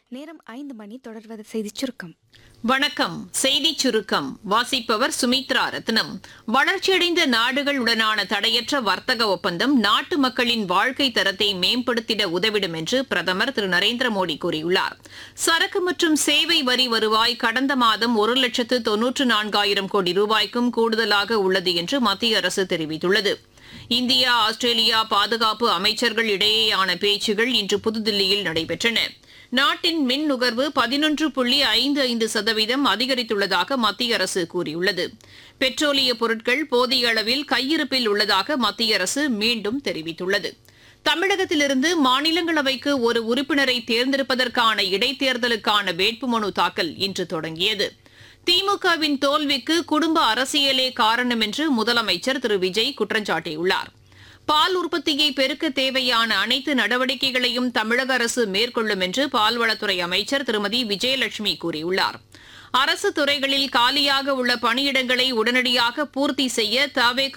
நேரம் ஐந்து மணி தொடர்வது செய்திச் சுருக்கம் வணக்கம் செய்தி சுருக்கம் வாசிப்பவர் சுமித்ரா ரத்னம் வளர்ச்சியடைந்த நாடுகளுடனான தடையற்ற வர்த்தக ஒப்பந்தம் நாட்டு மக்களின் வாழ்க்கை தரத்தை மேம்படுத்திட உதவிடும் என்று பிரதமர் திரு நரேந்திர மோடி கூறியுள்ளார் சரக்கு மற்றும் சேவை வரி வருவாய் கடந்த மாதம் ஒரு லட்சத்து தொன்னூற்று நான்காயிரம் கோடி ரூபாய்க்கும் கூடுதலாக உள்ளது என்று மத்திய அரசு தெரிவித்துள்ளது இந்தியா ஆஸ்திரேலியா பாதுகாப்பு அமைச்சர்கள் இடையேயான பேச்சுகள் இன்று புதுதில்லியில் நடைபெற்றன நாட்டின் மின் நுகர்வு பதினொன்று புள்ளி ஐந்து ஐந்து சதவீதம் அதிகரித்துள்ளதாக மத்திய அரசு கூறியுள்ளது பெட்ரோலிய பொருட்கள் போதிய அளவில் கையிருப்பில் உள்ளதாக மத்திய அரசு மீண்டும் தெரிவித்துள்ளது தமிழகத்திலிருந்து மாநிலங்களவைக்கு ஒரு உறுப்பினரை தேர்ந்தெடுப்பதற்கான இடைத்தேர்தலுக்கான வேட்புமனு தாக்கல் இன்று தொடங்கியது திமுகவின் தோல்விக்கு குடும்ப அரசியலே காரணம் என்று முதலமைச்சர் திரு விஜய் குற்றம் சாட்டியுள்ளார் பால் உற்பத்தியை பெருக்க தேவையான அனைத்து நடவடிக்கைகளையும் தமிழக அரசு மேற்கொள்ளும் என்று பால்வளத்துறை அமைச்சர் திருமதி விஜயலட்சுமி கூறியுள்ளார் அரசு துறைகளில் காலியாக உள்ள பணியிடங்களை உடனடியாக பூர்த்தி செய்ய தவேக